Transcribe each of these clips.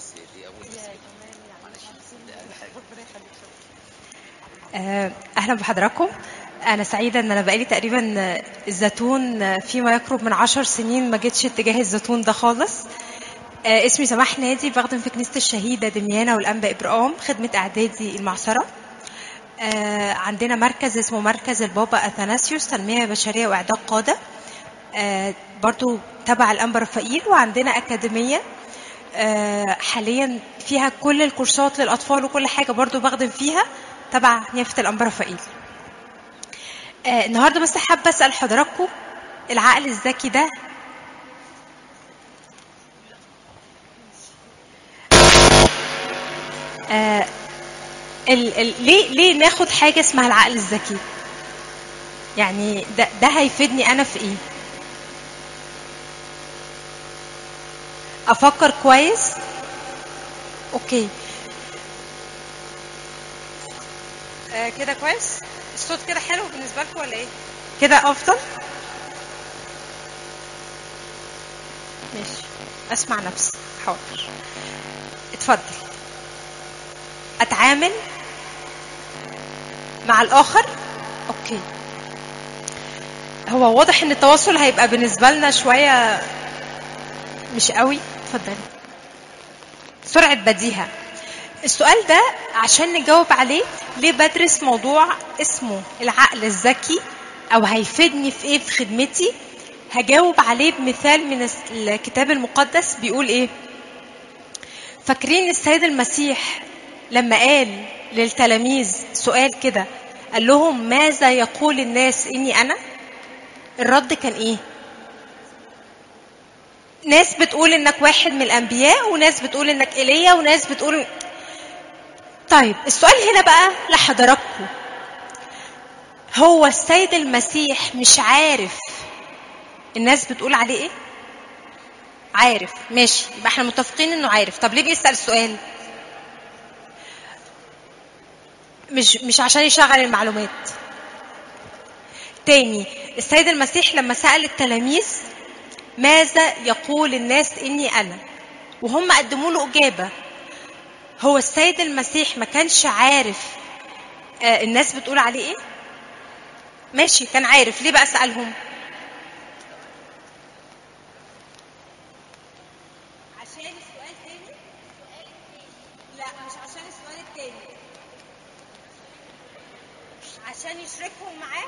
بس دي اول آه، اهلا بحضراتكم انا سعيده ان انا بقالي تقريبا آه، الزيتون آه، فيما يقرب من عشر سنين ما جيتش اتجاه الزيتون ده خالص آه، اسمي سماح نادي بخدم في كنيسه الشهيده دميانه والانبا ابرام خدمه اعدادي المعصره آه، عندنا مركز اسمه مركز البابا اثناسيوس تنميه بشريه واعداد قاده آه، برضو تبع الانبا رفائيل وعندنا اكاديميه آه، حاليا فيها كل الكورسات للاطفال وكل حاجه برضو بخدم فيها تبع نيافه الانبا رفائيل آه، النهارده بس حابه اسال حضراتكم العقل الذكي ده آه، ال ال ليه ليه ناخد حاجه اسمها العقل الذكي يعني ده ده هيفيدني انا في ايه افكر كويس اوكي آه كده كويس الصوت كده حلو بالنسبه لكم ولا ايه كده افضل ماشي اسمع نفسي حاضر اتفضل اتعامل مع الاخر اوكي هو واضح ان التواصل هيبقى بالنسبه لنا شويه مش قوي اتفضلي سرعه بديهه السؤال ده عشان نجاوب عليه ليه بدرس موضوع اسمه العقل الذكي او هيفيدني في ايه في خدمتي هجاوب عليه بمثال من الكتاب المقدس بيقول ايه فاكرين السيد المسيح لما قال للتلاميذ سؤال كده قال لهم ماذا يقول الناس اني انا الرد كان ايه ناس بتقول انك واحد من الانبياء وناس بتقول انك ايليا وناس بتقول طيب السؤال هنا بقى لحضراتكم هو السيد المسيح مش عارف الناس بتقول عليه ايه عارف ماشي يبقى احنا متفقين انه عارف طب ليه بيسال السؤال مش مش عشان يشغل المعلومات تاني السيد المسيح لما سأل التلاميذ ماذا يقول الناس إني أنا وهم قدموا له إجابة هو السيد المسيح ما كانش عارف آه، الناس بتقول عليه إيه ماشي كان عارف ليه بقى سألهم عشان السؤال تاني لا مش عشان السؤال التاني عشان يشركهم معاه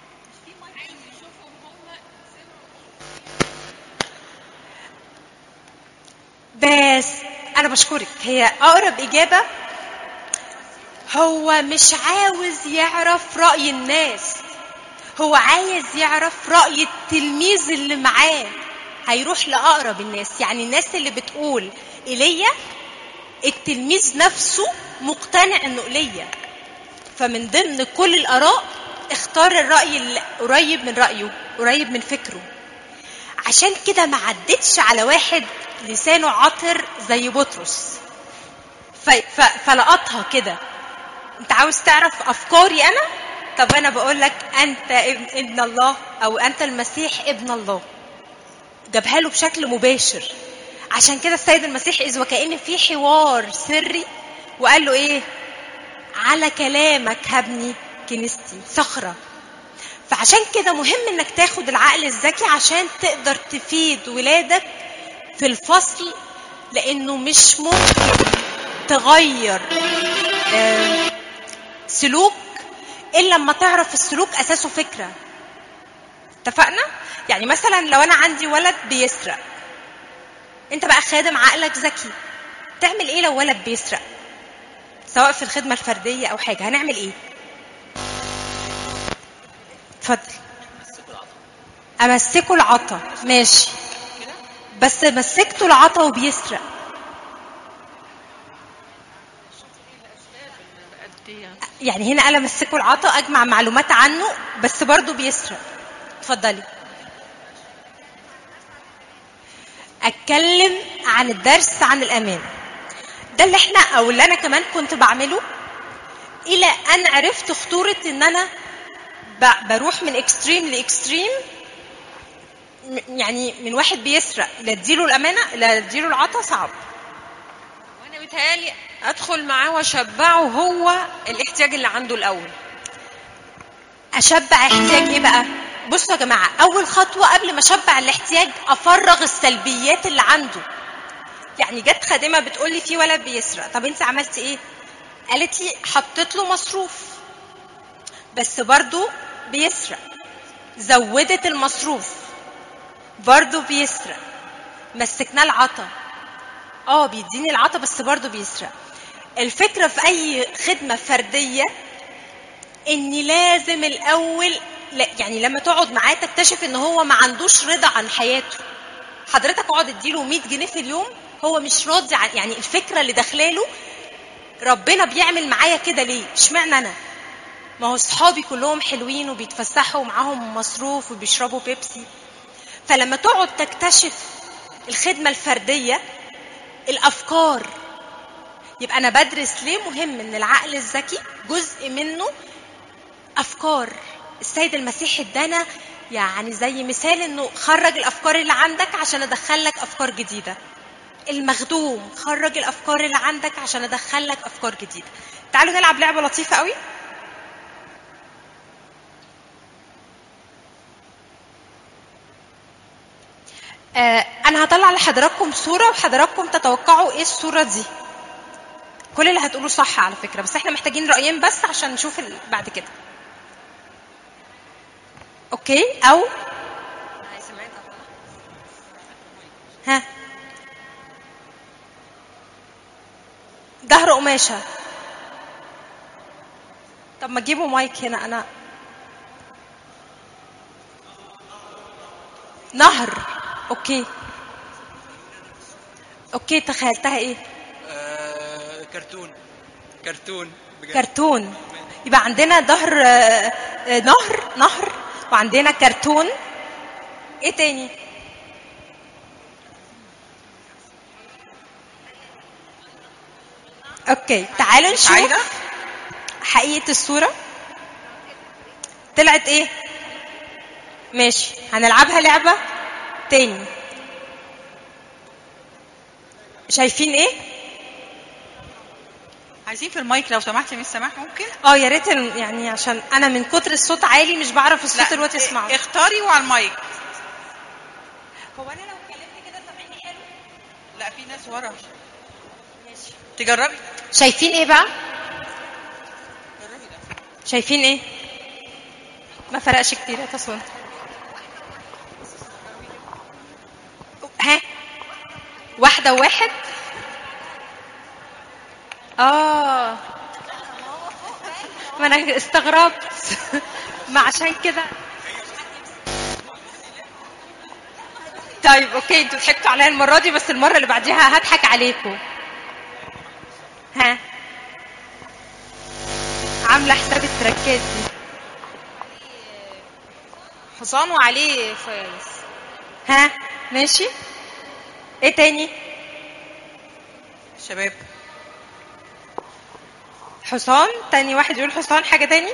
بس انا بشكرك هي اقرب اجابه هو مش عاوز يعرف راي الناس هو عايز يعرف راي التلميذ اللي معاه هيروح لاقرب الناس يعني الناس اللي بتقول ايليا التلميذ نفسه مقتنع انه ايليا فمن ضمن كل الاراء اختار الراي اللي قريب من رايه قريب من فكره عشان كده ما عدتش على واحد لسانه عطر زي بطرس ف... ف... فلقطها كده انت عاوز تعرف افكاري انا طب انا بقول لك انت ابن ابن الله او انت المسيح ابن الله جابها له بشكل مباشر عشان كده السيد المسيح اذ وكأن في حوار سري وقال له ايه على كلامك هبني كنيستي صخره فعشان كده مهم انك تاخد العقل الذكي عشان تقدر تفيد ولادك في الفصل لانه مش ممكن تغير آه، سلوك الا لما تعرف السلوك اساسه فكره اتفقنا يعني مثلا لو انا عندي ولد بيسرق انت بقى خادم عقلك ذكي تعمل ايه لو ولد بيسرق سواء في الخدمه الفرديه او حاجه هنعمل ايه اتفضل امسكه العطا ماشي بس مسكته العطا وبيسرق يعني هنا انا امسكه العطا اجمع معلومات عنه بس برضه بيسرق اتفضلي اتكلم عن الدرس عن الامان ده اللي احنا او اللي انا كمان كنت بعمله الى ان عرفت خطوره ان انا ب- بروح من اكستريم لاكستريم م- يعني من واحد بيسرق لا اديله الامانه لا اديله العطا صعب انا متهيألي ادخل معاه واشبعه هو الاحتياج اللي عنده الاول اشبع احتياج ايه بقى بصوا يا جماعه اول خطوه قبل ما اشبع الاحتياج افرغ السلبيات اللي عنده يعني جت خادمه بتقول لي في ولد بيسرق طب انت عملتي ايه قالت لي حطيت له مصروف بس برضو بيسرق زودت المصروف برضو بيسرق مسكناه العطا اه بيديني العطا بس برضو بيسرق الفكره في اي خدمه فرديه اني لازم الاول لا يعني لما تقعد معاه تكتشف ان هو ما عندوش رضا عن حياته حضرتك اقعد اديله 100 جنيه في اليوم هو مش راضي عن يعني الفكره اللي داخلاله ربنا بيعمل معايا كده ليه اشمعنى انا ما هو صحابي كلهم حلوين وبيتفسحوا ومعاهم مصروف وبيشربوا بيبسي فلما تقعد تكتشف الخدمه الفرديه الافكار يبقى انا بدرس ليه مهم ان العقل الذكي جزء منه افكار السيد المسيح ادانا يعني زي مثال انه خرج الافكار اللي عندك عشان ادخلك افكار جديده المخدوم خرج الافكار اللي عندك عشان ادخلك افكار جديده تعالوا نلعب لعبه لطيفه قوي آه انا هطلع لحضراتكم صوره وحضراتكم تتوقعوا ايه الصوره دي كل اللي هتقولوه صح على فكره بس احنا محتاجين رايين بس عشان نشوف ال- بعد كده اوكي او ها ظهر قماشه طب ما تجيبوا مايك هنا انا نهر اوكي اوكي تخيلتها ايه آه، كرتون كرتون بجد كرتون يبقى عندنا ظهر آه، آه، نهر نهر وعندنا كرتون ايه تاني اوكي تعالوا نشوف عايدة؟ حقيقة الصورة طلعت ايه ماشي هنلعبها لعبة تاني شايفين ايه عايزين في المايك لو سمحتي مش سامح ممكن اه يا ريت ال- يعني عشان انا من كتر الصوت عالي مش بعرف الصوت الوقت اسمعه اختاري وعلى المايك هو انا لو اتكلمت كده سامعيني حلو لا في ناس ورا تجربي شايفين ايه بقى جربي ده شايفين ايه ما فرقش كتير يا تصون ها واحدة وواحد اه ما انا استغربت ما عشان كده طيب اوكي انتوا ضحكتوا عليا المرة دي بس المرة اللي بعديها هضحك عليكم ها عاملة حساب التركات دي حصان وعليه فايز ها ماشي ايه تاني شباب حصان تاني واحد يقول حصان حاجة تاني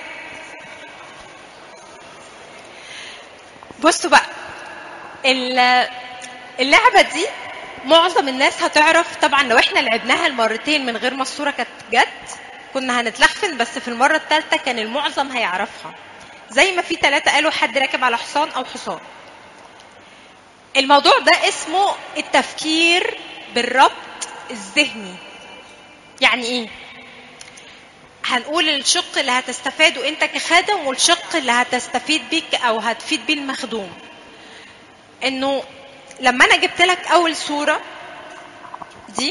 بصوا بقى ال- اللعبة دي معظم الناس هتعرف طبعا لو احنا لعبناها المرتين من غير ما الصورة كانت جت كنا هنتلخفن بس في المرة الثالثة كان المعظم هيعرفها زي ما في ثلاثة قالوا حد راكب على حصان أو حصان الموضوع ده اسمه التفكير بالربط الذهني يعني ايه هنقول الشق اللي هتستفاده انت كخادم والشق اللي هتستفيد بيك او هتفيد بيه المخدوم انه لما انا جبت لك اول صوره دي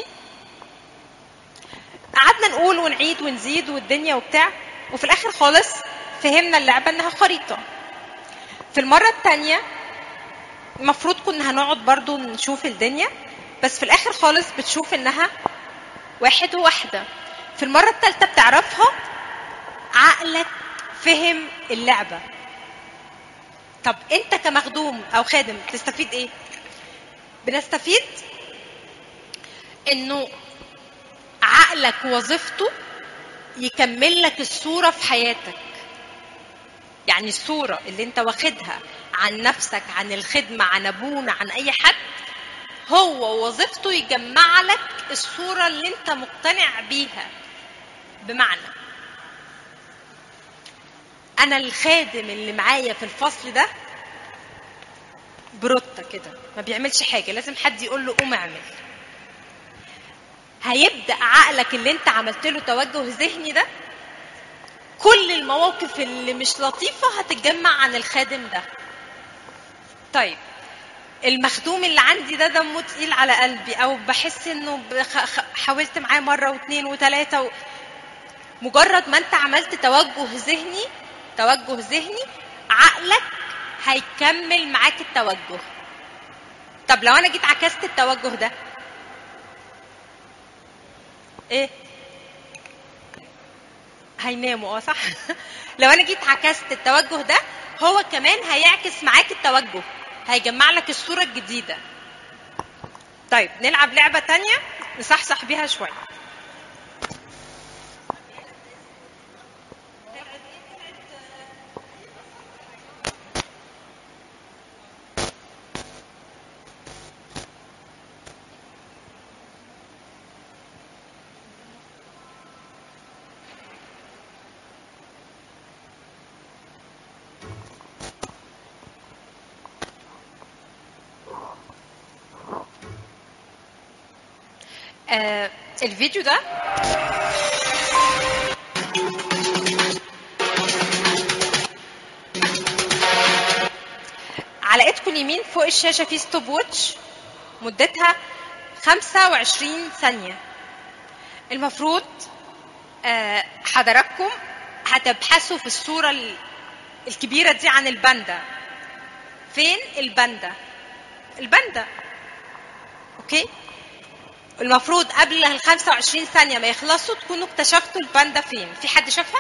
قعدنا نقول ونعيد ونزيد والدنيا وبتاع وفي الاخر خالص فهمنا اللعبه انها خريطه في المره الثانيه المفروض كنا هنقعد برضو نشوف الدنيا بس في الاخر خالص بتشوف انها واحد وواحده في المره الثالثه بتعرفها عقلك فهم اللعبه طب انت كمخدوم او خادم تستفيد ايه بنستفيد انه عقلك وظيفته يكمل لك الصوره في حياتك يعني الصوره اللي انت واخدها عن نفسك عن الخدمه عن ابونا عن اي حد هو وظيفته يجمع لك الصورة اللي انت مقتنع بيها بمعنى انا الخادم اللي معايا في الفصل ده بروتة كده ما بيعملش حاجة لازم حد يقول له قوم اعمل هيبدأ عقلك اللي انت عملت له توجه ذهني ده كل المواقف اللي مش لطيفة هتتجمع عن الخادم ده طيب المخدوم اللي عندي ده دمه تقيل على قلبي او بحس انه بخ- خ- حاولت معاه مره واثنين وثلاثه و... مجرد ما انت عملت توجه ذهني توجه ذهني عقلك هيكمل معاك التوجه طب لو انا جيت عكست التوجه ده ايه هيناموا اه صح لو انا جيت عكست التوجه ده هو كمان هيعكس معاك التوجه هيجمع لك الصورة الجديدة طيب نلعب لعبة تانية نصحصح بيها شوية آه الفيديو ده على ايدكم اليمين فوق الشاشه في ستوب ووتش مدتها 25 ثانيه المفروض آه، حضراتكم هتبحثوا في الصوره ال- الكبيره دي عن الباندا فين الباندا الباندا اوكي المفروض قبل ال 25 ثانية ما يخلصوا تكونوا اكتشفتوا الباندا فين؟ في حد شافها؟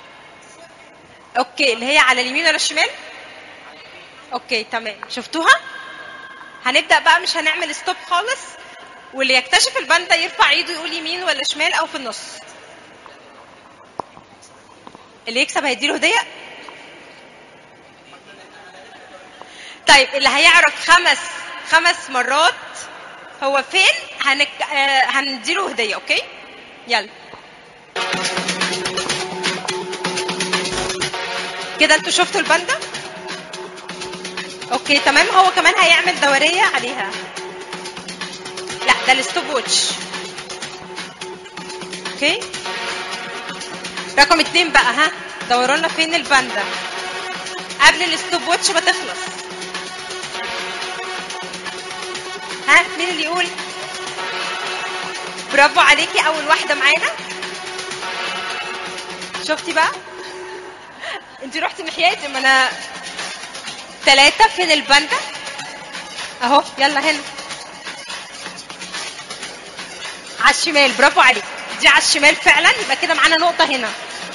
اوكي اللي هي على اليمين ولا الشمال؟ اوكي تمام شفتوها؟ هنبدأ بقى مش هنعمل ستوب خالص واللي يكتشف الباندا يرفع ايده يقول يمين ولا شمال او في النص. اللي يكسب هيديله هدية؟ طيب اللي هيعرف خمس خمس مرات هو فين هنك... آه هنديله هديه اوكي يلا كده انتوا شفتوا الباندا اوكي تمام هو كمان هيعمل دوريه عليها لا ده الستوب ووتش اوكي رقم اتنين بقى ها دوروا لنا فين الباندا قبل الستوب ووتش ما تخلص ها مين اللي يقول برافو عليكي اول واحده معانا شفتي بقى انت رحتي ناحيتي ما انا ثلاثه فين الباندا اهو يلا هنا على الشمال برافو عليك دي على الشمال فعلا يبقى كده معانا نقطه هنا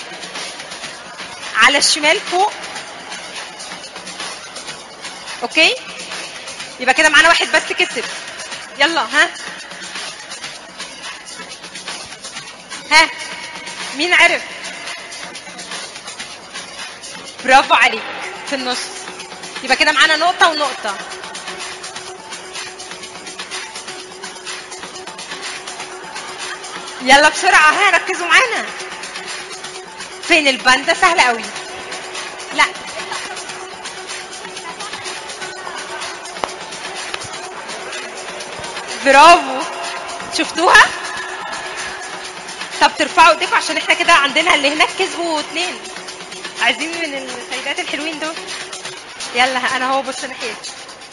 على الشمال فوق اوكي يبقى كده معانا واحد بس كسب يلا ها ها مين عرف برافو عليك في النص يبقى كده معانا نقطة ونقطة يلا بسرعة ها ركزوا معانا فين الباندا سهلة قوي لا برافو شفتوها طب ترفعوا ايديكم عشان احنا كده عندنا اللي هناك كسبوا اتنين عايزين من السيدات الحلوين دول يلا انا هو بص ناحيتي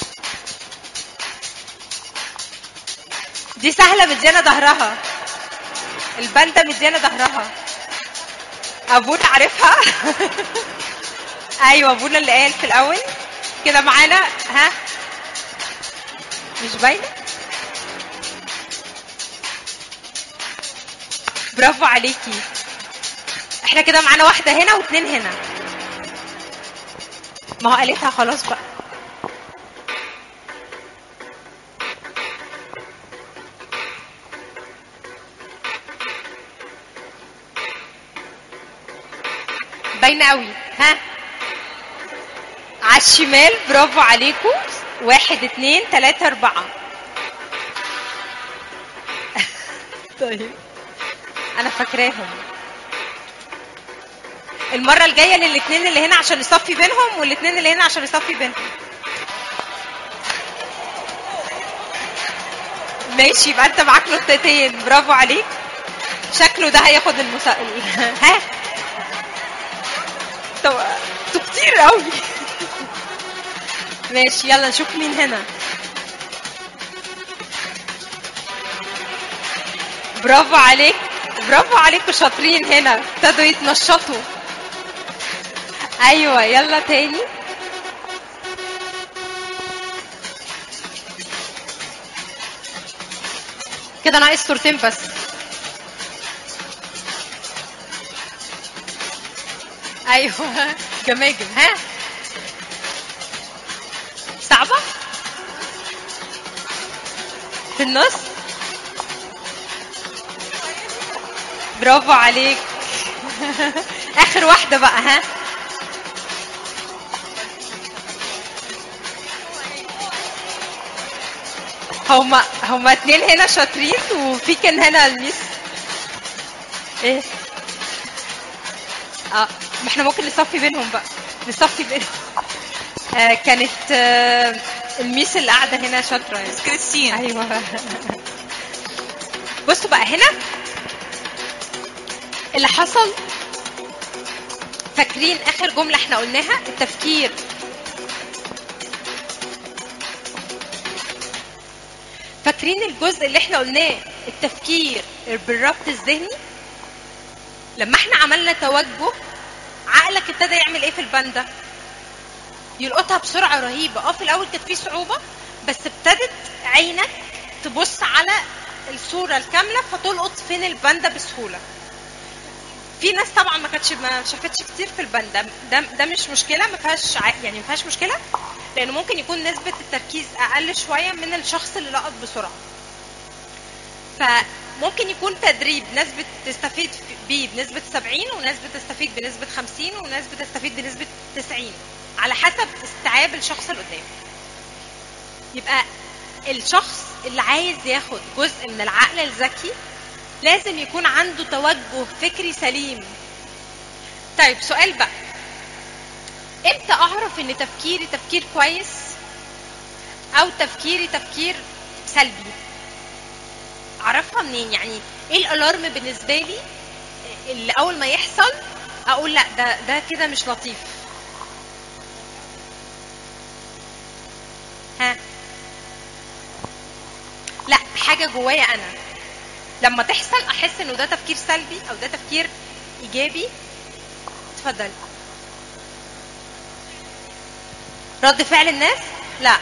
دي سهله مديانا ظهرها الباندا مديانا ظهرها ابونا عارفها ايوه ابونا اللي قال في الاول كده معانا ها مش باينه برافو عليكي احنا كده معانا واحدة هنا واثنين هنا ما هو قالتها خلاص بقى باينة قوي ها على الشمال برافو عليكم واحد اتنين تلاتة اربعة طيب انا فاكراهم المره الجايه للاثنين اللي هنا عشان نصفي بينهم والاثنين اللي هنا عشان نصفي بينهم ماشي يبقى انت معاك نقطتين برافو عليك شكله ده هياخد المسا... ها طب انتوا كتير قوي ماشي يلا نشوف مين هنا برافو عليك برافو عليكم شاطرين هنا ابتدوا يتنشطوا ايوه يلا تاني كده ناقص صورتين بس ايوه جماجم ها صعبه في النص برافو عليك اخر واحده بقى ها هما هما اتنين هنا شاطرين وفي كان هنا الميس ايه اه ما احنا ممكن نصفي بينهم بقى نصفي بينهم آه كانت آه الميس اللي قاعده هنا شاطره يعني. كريستين ايوه بصوا بقى هنا اللي حصل فاكرين اخر جمله احنا قلناها التفكير فاكرين الجزء اللي احنا قلناه التفكير بالربط الذهني لما احنا عملنا توجه عقلك ابتدى يعمل ايه في الباندا يلقطها بسرعه رهيبه اه في الاول كانت في صعوبه بس ابتدت عينك تبص على الصوره الكامله فتلقط فين الباندا بسهوله في ناس طبعا ما كانتش ما شافتش كتير في الباندا ده ده مش مشكله ما فيهاش ع- يعني ما فيهاش مشكله لانه ممكن يكون نسبه التركيز اقل شويه من الشخص اللي لقط بسرعه فممكن يكون تدريب ناس بتستفيد بيه بنسبة 70 وناس بتستفيد بنسبة 50 وناس بتستفيد بنسبة 90 على حسب استيعاب الشخص اللي قدامه. يبقى الشخص اللي عايز ياخد جزء من العقل الذكي لازم يكون عنده توجه فكري سليم. طيب سؤال بقى امتى اعرف ان تفكيري تفكير كويس او تفكيري تفكير سلبي؟ اعرفها منين يعني ايه الالارم بالنسبه لي اللي اول ما يحصل اقول لا ده ده كده مش لطيف ها لا حاجه جوايا انا لما تحصل احس انه ده تفكير سلبي او ده تفكير ايجابي اتفضل رد فعل الناس لا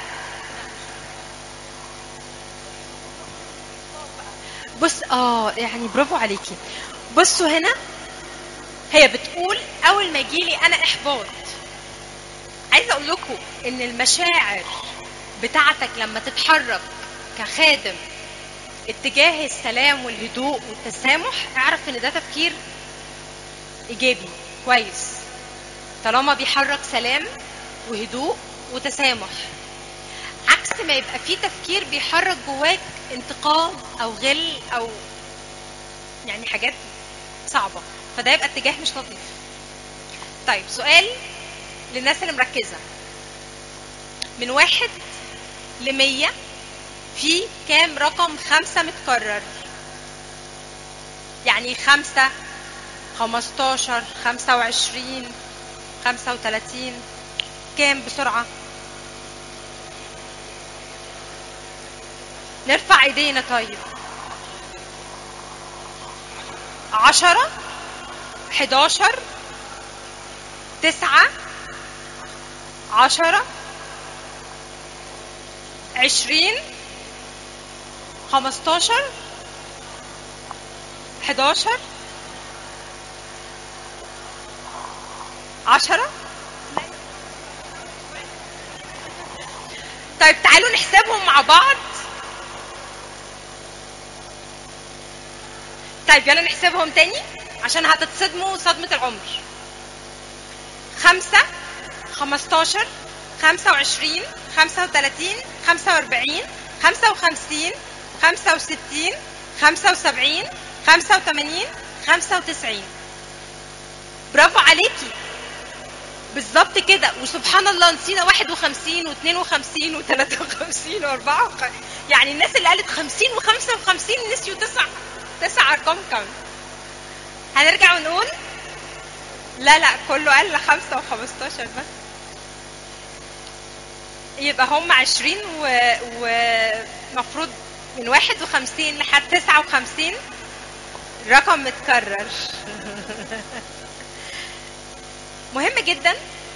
بص اه يعني برافو عليكي بصوا هنا هي بتقول اول ما يجيلي انا احباط عايزه اقول لكم ان المشاعر بتاعتك لما تتحرك كخادم اتجاه السلام والهدوء والتسامح اعرف ان ده تفكير ايجابي كويس طالما بيحرك سلام وهدوء وتسامح عكس ما يبقى في تفكير بيحرك جواك انتقام او غل او يعني حاجات صعبه فده يبقى اتجاه مش لطيف طيب سؤال للناس اللي مركزه من واحد لمية في كام رقم خمسة متكرر يعني خمسة خمستاشر خمسة وعشرين خمسة وتلاتين كام بسرعة نرفع ايدينا طيب عشرة حداشر تسعة عشرة عشرين خمستاشر حداشر عشرة طيب تعالوا نحسبهم مع بعض طيب يلا نحسبهم تاني عشان هتتصدموا صدمة العمر خمسة خمستاشر خمسة وعشرين خمسة وتلاتين خمسة واربعين خمسة وخمسين خمسة وستين 75 85 95 برافو عليكي بالظبط كده وسبحان الله نسينا 51 و52 و53 و54 يعني الناس اللي قالت 50 و55 نسيوا تسع تسع ارقام كمان هنرجع ونقول لا لا كله قال 5 و15 بس يبقى هم 20 ومفروض من 51 لحد 59 رقم متكرر مهم جدا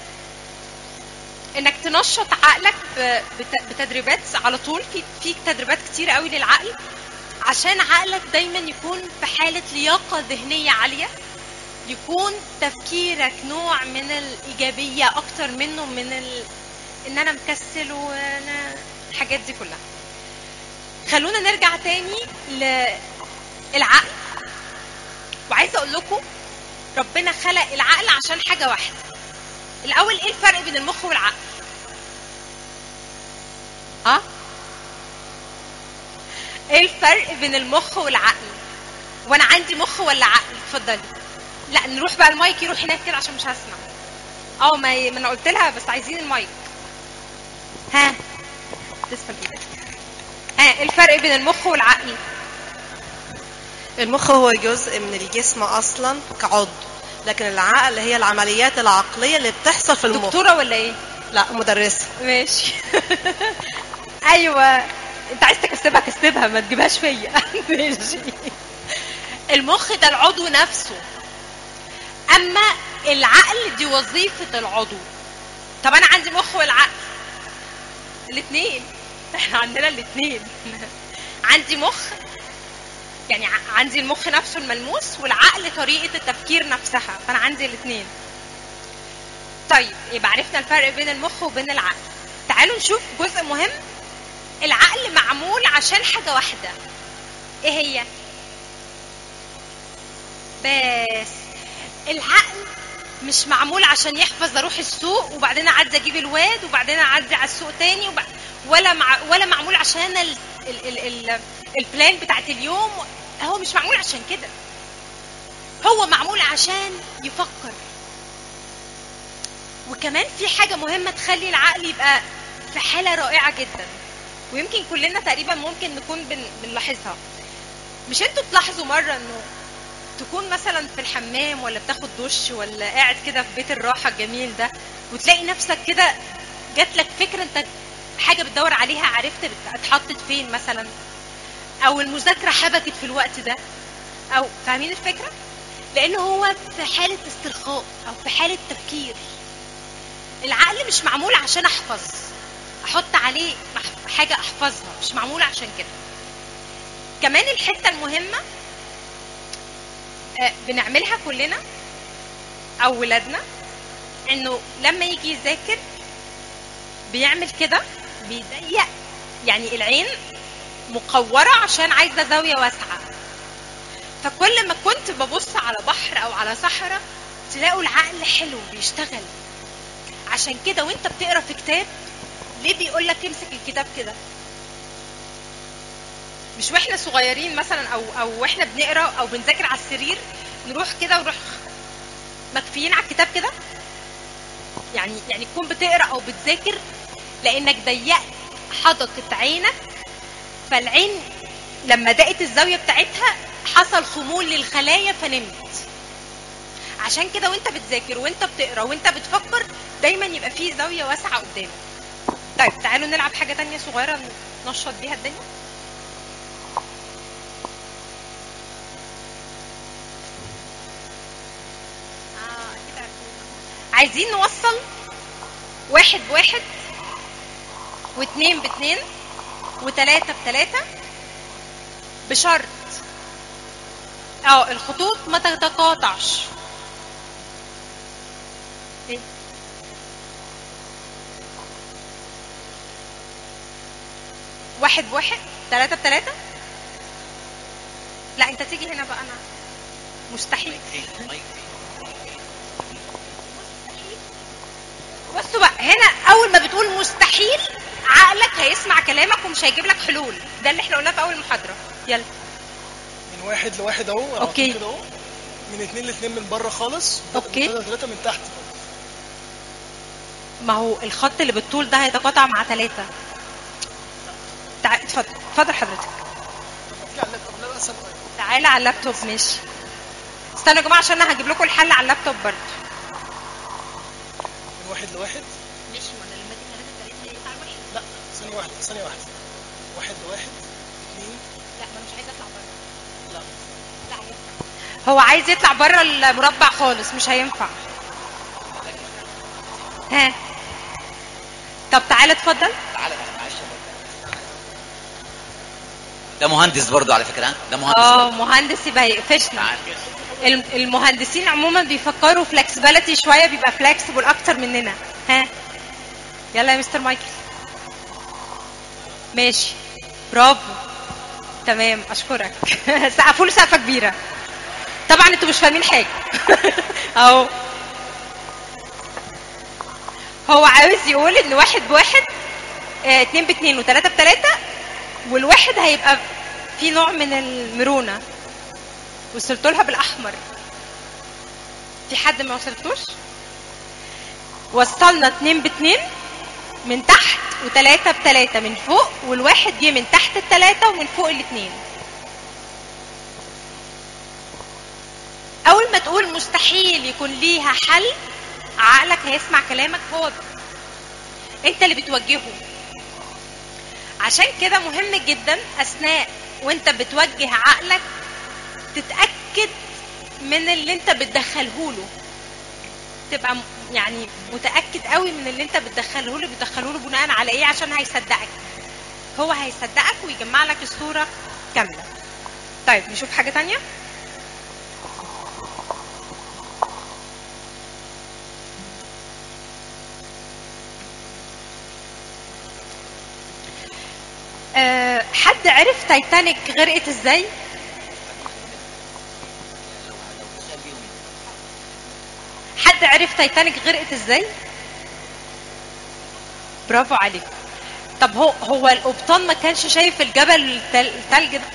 انك تنشط عقلك ب- بت- بتدريبات على طول في في تدريبات كتير قوي للعقل عشان عقلك دايما يكون في حاله لياقه ذهنيه عاليه يكون تفكيرك نوع من الايجابيه اكتر منه من ال... ان انا مكسل وانا الحاجات دي كلها خلونا نرجع تاني للعقل وعايزه اقول لكم ربنا خلق العقل عشان حاجه واحده الاول ايه الفرق بين المخ والعقل ها ايه الفرق بين المخ والعقل وانا عندي مخ ولا عقل اتفضلي لا نروح بقى المايك يروح هناك كده عشان مش هسمع اه ما ما انا قلت لها بس عايزين المايك ها تسلم ايدك ها ايه الفرق بين المخ والعقل المخ هو جزء من الجسم اصلا كعضو لكن العقل هي العمليات العقليه اللي بتحصل في المخ دكتوره ولا ايه لا مدرسه ماشي ايوه انت عايز تكسبها كسبها ما تجيبهاش فيا ماشي المخ ده العضو نفسه اما العقل دي وظيفه العضو طب انا عندي مخ والعقل الاثنين احنا عندنا الاثنين عندي مخ يعني ع- عندي المخ نفسه الملموس والعقل طريقه التفكير نفسها فانا عندي الاثنين طيب يبقى عرفنا الفرق بين المخ وبين العقل تعالوا نشوف جزء مهم العقل معمول عشان حاجة واحدة ايه هي بس العقل مش معمول عشان يحفظ اروح السوق وبعدين اعدي اجيب الواد وبعدين اعدي على السوق تاني وب... ولا مع... ولا معمول عشان ال... ال... ال... ال... البلان بتاعت اليوم هو مش معمول عشان كده هو معمول عشان يفكر وكمان في حاجة مهمة تخلي العقل يبقى في حالة رائعة جدا ويمكن كلنا تقريبا ممكن نكون بن... بنلاحظها مش انتوا تلاحظوا مرة انه تكون مثلا في الحمام ولا بتاخد دش ولا قاعد كده في بيت الراحة الجميل ده وتلاقي نفسك كده جات لك فكرة انت حاجة بتدور عليها عرفت بت- اتحطت فين مثلا او المذاكرة حبكت في الوقت ده او فاهمين الفكرة؟ لان هو في حالة استرخاء او في حالة تفكير العقل مش معمول عشان احفظ احط عليه مح- حاجه احفظها مش معمول عشان كده كمان الحته المهمه آه، بنعملها كلنا او ولادنا انه لما يجي يذاكر بيعمل كده بيضيق يعني العين مقوره عشان عايزه زاويه واسعه فكل ما كنت ببص على بحر او على صحراء تلاقوا العقل حلو بيشتغل عشان كده وانت بتقرا في كتاب ليه بيقول لك امسك الكتاب كده مش واحنا صغيرين مثلا او او واحنا بنقرا او بنذاكر على السرير نروح كده ونروح مكفيين على الكتاب كده يعني يعني تكون بتقرا او بتذاكر لانك ضيقت حدقه عينك فالعين لما ضاقت الزاويه بتاعتها حصل خمول للخلايا فنمت عشان كده وانت بتذاكر وانت بتقرا وانت بتفكر دايما يبقى فيه زاويه واسعه قدامك طيب تعالوا نلعب حاجه تانية صغيره ننشط بيها الدنيا آه، أكيد عارفين. عايزين نوصل واحد بواحد واثنين باثنين وثلاثة بثلاثة بشرط اه الخطوط ما تتقاطعش ايه واحد بواحد ثلاثة بثلاثة لا انت تيجي هنا بقى انا مستحيل بصوا بقى هنا اول ما بتقول مستحيل عقلك هيسمع كلامك ومش هيجيب لك حلول ده اللي احنا قلناه في اول محاضره يلا من واحد لواحد اهو على أوكي. طول كده اهو من اتنين لاتنين من بره خالص أوكي. تلاتة تلاتة من تحت ما هو الخط اللي بالطول ده هيتقاطع مع ثلاثة تع... اتفضل اتفضل حضرتك تيجي على اللابتوب لا اسهل طيب تعالى على اللابتوب ماشي استنوا يا جماعة عشان انا هجيب لكم الحل على اللابتوب برضه من واحد لواحد ماشي وانا لما اجي ثلاثة ثلاثة هيطلع واحد لا ثانية واحدة ثانية واحدة واحد لواحد اتنين لا ما انا مش عايزة اطلع بره لا لا هينفع هو عايز يطلع بره المربع خالص مش هينفع ها طب تعالى اتفضل تعالى بقى معلش يا بابا. ده مهندس برضه على فكره ها؟ ده مهندس اه برضه. مهندس يبقى يقفشنا تعال. الم- المهندسين عموما بيفكروا فلكسبيليتي شويه بيبقى فلكسبل اكتر مننا ها يلا يا مستر مايكل ماشي برافو تمام اشكرك سقفوا له سقفه كبيره طبعا انتوا مش فاهمين حاجه اهو هو عاوز يقول ان واحد بواحد اه اتنين باتنين وتلاته بتلاته والواحد هيبقى في نوع من المرونه وصلت لها بالاحمر في حد ما وصلتوش وصلنا اتنين باتنين من تحت وتلاتة بتلاتة من فوق والواحد جه من تحت التلاتة ومن فوق الاتنين أول ما تقول مستحيل يكون ليها حل عقلك هيسمع كلامك هو ده انت اللي بتوجهه عشان كده مهم جدا اثناء وانت بتوجه عقلك تتاكد من اللي انت بتدخله له تبقى م- يعني متاكد قوي من اللي انت بتدخله له بتدخله له بناء على ايه عشان هيصدقك هو هيصدقك ويجمع لك الصوره كامله طيب نشوف حاجه تانية أه حد عرف تايتانيك غرقت ازاي حد عرف تايتانيك غرقت ازاي برافو عليك طب هو هو القبطان ما كانش شايف الجبل التل- التلج ده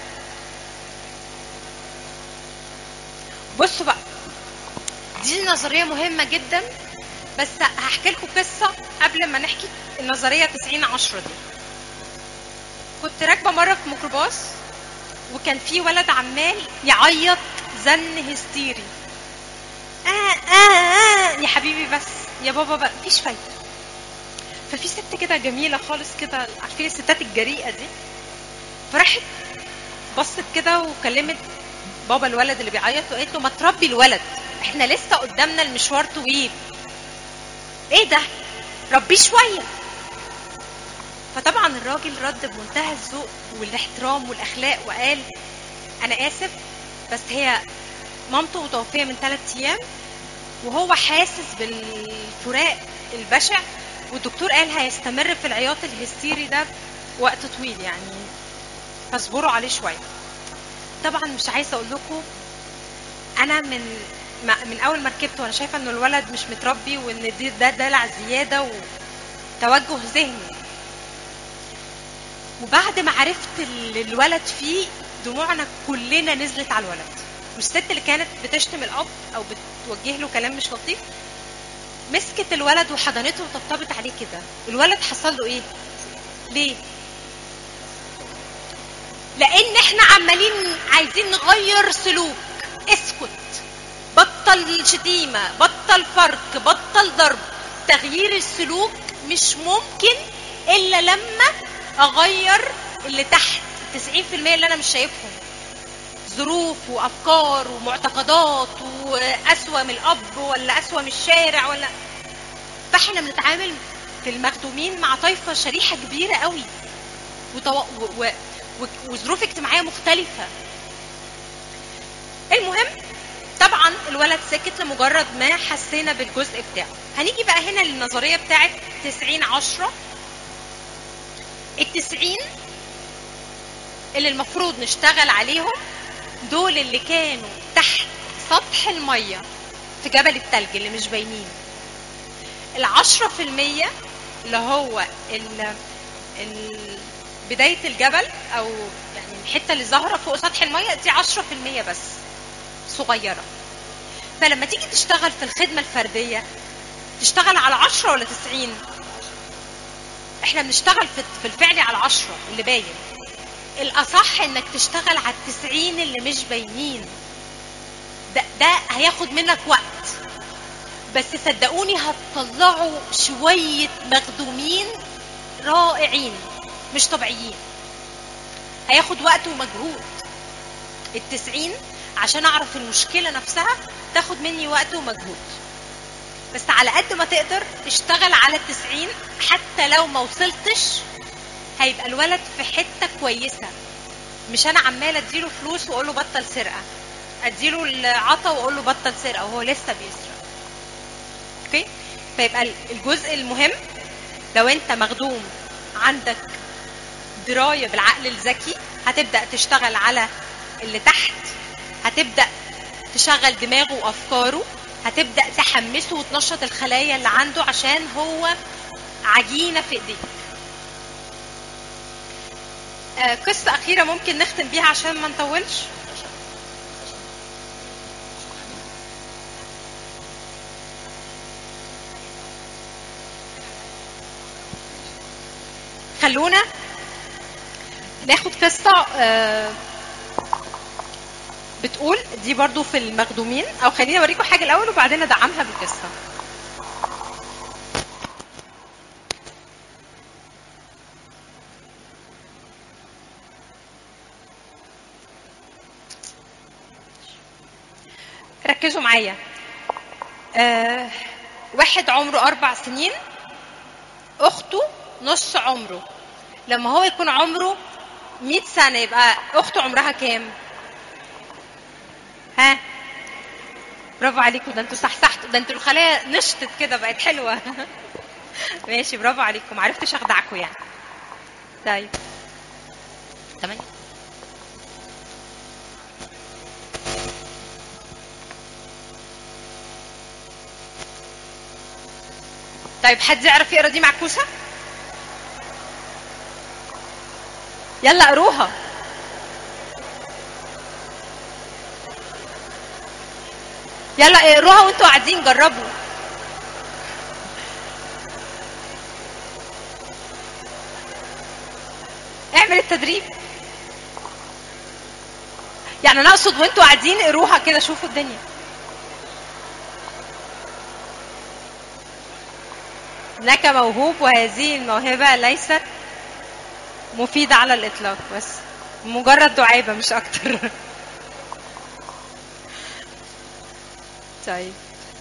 بصوا بقى دي نظريه مهمه جدا بس هحكي لكم قصه قبل ما نحكي النظريه 90 10 دي كنت راكبه مره في ميكروباص وكان في ولد عمال يعيط زن هستيري آه آه آه يا حبيبي بس يا بابا بقى مفيش فايده ففي ست كده جميله خالص كده عارفين الستات الجريئه دي فراحت بصت كده وكلمت بابا الولد اللي بيعيط وقالت له ما تربي الولد احنا لسه قدامنا المشوار طويل ايه ده ربيه شويه فطبعا الراجل رد بمنتهى الذوق والاحترام والاخلاق وقال انا اسف بس هي مامته متوفيه من ثلاث ايام وهو حاسس بالفراق البشع والدكتور قال هيستمر في العياط الهستيري ده وقت طويل يعني فاصبروا عليه شويه طبعا مش عايزه اقول لكم انا من ما- من اول ما ركبت وانا شايفه ان الولد مش متربي وان دي- ده دلع زياده وتوجه ذهني وبعد ما عرفت اللي الولد فيه دموعنا كلنا نزلت على الولد والست اللي كانت بتشتم الاب او بتوجه له كلام مش لطيف مسكت الولد وحضنته وطبطبت عليه كده الولد حصل له ايه ليه لان احنا عمالين عايزين نغير سلوك اسكت بطل شتيمه بطل فرق بطل ضرب تغيير السلوك مش ممكن الا لما اغير اللي تحت 90% اللي انا مش شايفهم ظروف وافكار ومعتقدات واسوأ من الاب ولا اسوأ من الشارع ولا فاحنا بنتعامل في المخدومين مع طائفه شريحه كبيره قوي وطو... و... و... و... وظروف اجتماعيه مختلفه المهم طبعا الولد سكت لمجرد ما حسينا بالجزء بتاعه هنيجي بقى هنا للنظريه بتاعت 90 10 التسعين اللي المفروض نشتغل عليهم دول اللي كانوا تحت سطح المية في جبل التلج اللي مش باينين العشرة في المية اللي هو ال ال بدايه الجبل او يعني الحته اللي ظاهره فوق سطح الميه دي 10% بس صغيره فلما تيجي تشتغل في الخدمه الفرديه تشتغل على 10 ولا 90 احنا بنشتغل في في الفعل على 10 اللي باين الاصح انك تشتغل على التسعين اللي مش باينين ده, ده هياخد منك وقت بس صدقوني هتطلعوا شوية مخدومين رائعين مش طبيعيين هياخد وقت ومجهود التسعين عشان اعرف المشكلة نفسها تاخد مني وقت ومجهود بس على قد ما تقدر اشتغل على التسعين حتى لو ما وصلتش هيبقى الولد في حته كويسه مش انا عماله اديله فلوس واقول له بطل سرقه اديله العطا واقول له بطل سرقه وهو لسه بيسرق اوكي فيبقى الجزء المهم لو انت مخدوم عندك درايه بالعقل الذكي هتبدا تشتغل على اللي تحت هتبدا تشغل دماغه وافكاره هتبدا تحمسه وتنشط الخلايا اللي عنده عشان هو عجينه في ايديك آه، قصة أخيرة ممكن نختم بيها عشان ما نطولش خلونا ناخد قصة آه، بتقول دي برضو في المخدومين أو خليني أوريكم حاجة الأول وبعدين أدعمها بالقصة ركزوا معايا آه واحد عمره أربع سنين أخته نص عمره لما هو يكون عمره 100 سنة يبقى أخته عمرها كام؟ ها؟ برافو عليكم ده انتوا صحصحتوا ده انتوا الخلايا نشطت كده بقت حلوة ماشي برافو عليكم عرفتش أخدعكم يعني طيب تمام طيب حد يعرف يقرا دي معكوسه يلا قروها يلا اقروها وانتوا قاعدين جربوا اعمل التدريب يعني انا اقصد وانتوا قاعدين اقروها كده شوفوا الدنيا لك موهوب وهذه الموهبة ليست مفيدة على الإطلاق بس مجرد دعابة مش أكتر طيب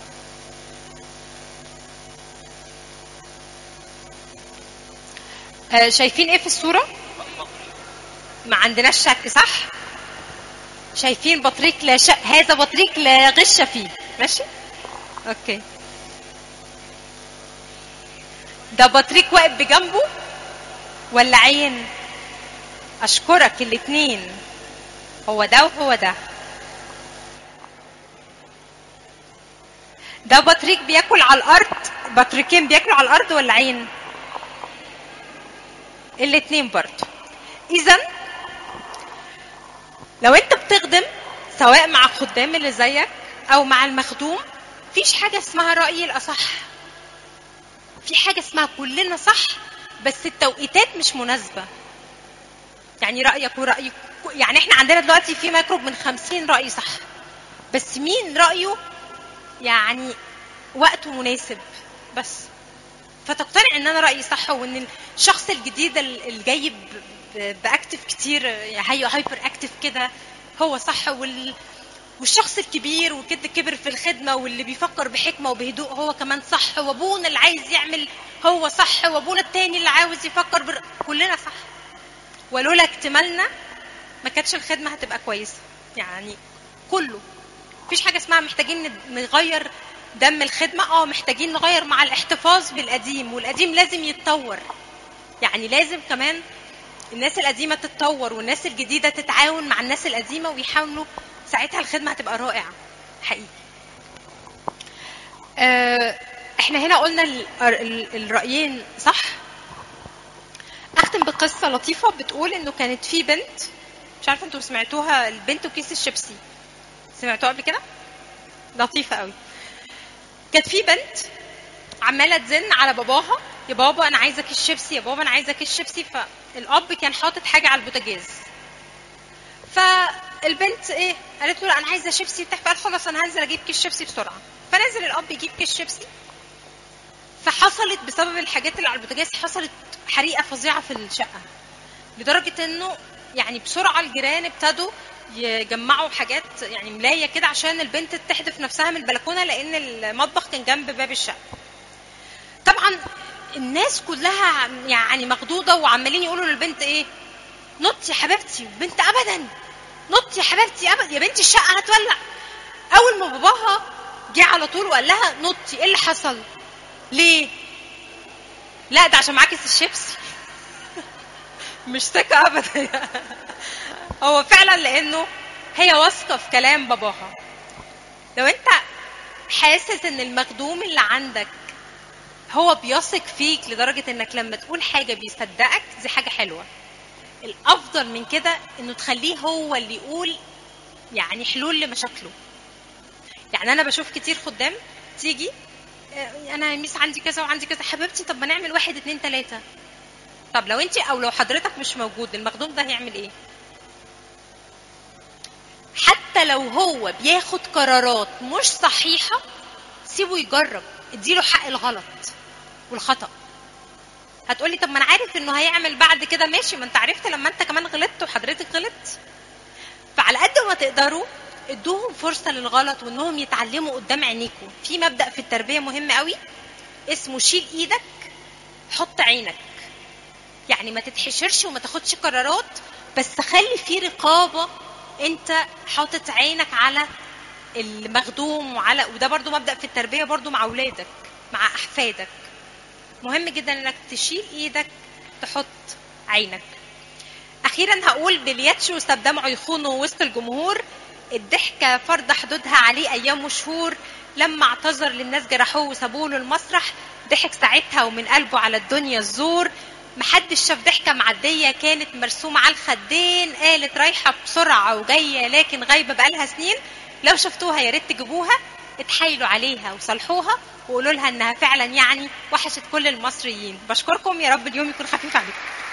آه، شايفين ايه في الصورة؟ ما عندناش شك صح؟ شايفين بطريق لا شك هذا بطريق لا غش فيه ماشي؟ اوكي ده بطريق واقف بجنبه ولا عين اشكرك الاتنين هو ده وهو ده ده بطريق بياكل على الارض بطريقين بياكلوا على الارض ولا عين الاتنين برضه اذا لو انت بتخدم سواء مع الخدام اللي زيك او مع المخدوم مفيش حاجه اسمها رايي الاصح في حاجه اسمها كلنا صح بس التوقيتات مش مناسبه يعني رايك ورايك يعني احنا عندنا دلوقتي في ما يقرب من خمسين راي صح بس مين رايه يعني وقته مناسب بس فتقتنع ان انا رايي صح وان الشخص الجديد اللي جاي ب- ب- باكتف كتير هي هايبر اكتف كده هو صح وال والشخص الكبير وكده كبر في الخدمه واللي بيفكر بحكمه وبهدوء هو كمان صح وابونا اللي عايز يعمل هو صح وابونا التاني اللي عاوز يفكر بر... كلنا صح ولولا اكتمالنا ما كانتش الخدمه هتبقى كويسه يعني كله مفيش حاجه اسمها محتاجين ند- نغير دم الخدمه اه محتاجين نغير مع الاحتفاظ بالقديم والقديم لازم يتطور يعني لازم كمان الناس القديمه تتطور والناس الجديده تتعاون مع الناس القديمه ويحاولوا ساعتها الخدمه هتبقى رائعه حقيقي آه، احنا هنا قلنا ال- ال- الرايين صح اختم هختم بقصه لطيفه بتقول انه كانت في بنت مش عارفه انتوا سمعتوها البنت وكيس الشيبسي سمعتوها قبل كده لطيفه قوي كانت في بنت عماله تزن على باباها يا بابا انا عايزه كيس شيبسي يا بابا انا عايزه كيس شيبسي فالاب كان حاطط حاجه على البوتاجاز فالبنت ايه قالت له لا انا عايزه شيبسي بتاع فقال خلاص انا هنزل اجيب كيس شيبسي بسرعه فنزل الاب يجيب كيس شيبسي فحصلت بسبب الحاجات اللي على البوتاجاز حصلت حريقه فظيعه في الشقه لدرجه انه يعني بسرعه الجيران ابتدوا يجمعوا حاجات يعني ملايه كده عشان البنت تحدف نفسها من البلكونه لان المطبخ كان جنب باب الشقه طبعا الناس كلها يعني مخضوضه وعمالين يقولوا للبنت ايه نط يا حبيبتي البنت ابدا نط يا حبيبتي ابدا يا بنتي الشقه هتولع اول ما باباها جه على طول وقال لها نطي ايه اللي حصل ليه لا ده عشان معاك كيس الشيبسي مش ثقة أبدا هو فعلا لأنه هي واثقة في كلام باباها لو أنت حاسس إن المخدوم اللي عندك هو بيثق فيك لدرجة إنك لما تقول حاجة بيصدقك دي حاجة حلوة الأفضل من كده إنه تخليه هو اللي يقول يعني حلول لمشاكله يعني أنا بشوف كتير خدام تيجي آه، أنا يا ميس عندي كذا وعندي كذا حبيبتي طب ما نعمل واحد اتنين تلاتة طب لو انت او لو حضرتك مش موجود المخدوم ده هيعمل ايه حتى لو هو بياخد قرارات مش صحيحة سيبه يجرب اديله حق الغلط والخطأ هتقولي طب ما انا عارف انه هيعمل بعد كده ماشي ما انت عرفت لما انت كمان غلطت وحضرتك غلطت فعلى قد ما تقدروا ادوهم فرصة للغلط وانهم يتعلموا قدام عينيكم في مبدأ في التربية مهم قوي اسمه شيل ايدك حط عينك يعني ما تتحشرش وما تاخدش قرارات بس خلي في رقابه انت حاطط عينك على المخدوم وعلى وده برضو مبدا في التربيه برضو مع اولادك مع احفادك مهم جدا انك تشيل ايدك تحط عينك اخيرا هقول بلياتشو ساب دمعه يخونه وسط الجمهور الضحكه فرض حدودها عليه ايام وشهور لما اعتذر للناس جرحوه وسابوه له المسرح ضحك ساعتها ومن قلبه على الدنيا الزور محدش شاف ضحكة معدية كانت مرسومة على الخدين قالت رايحة بسرعة وجاية لكن غايبة بقالها سنين لو شفتوها يا ريت تجيبوها اتحايلوا عليها وصلحوها وقولوا لها انها فعلا يعني وحشت كل المصريين بشكركم يا رب اليوم يكون خفيف عليكم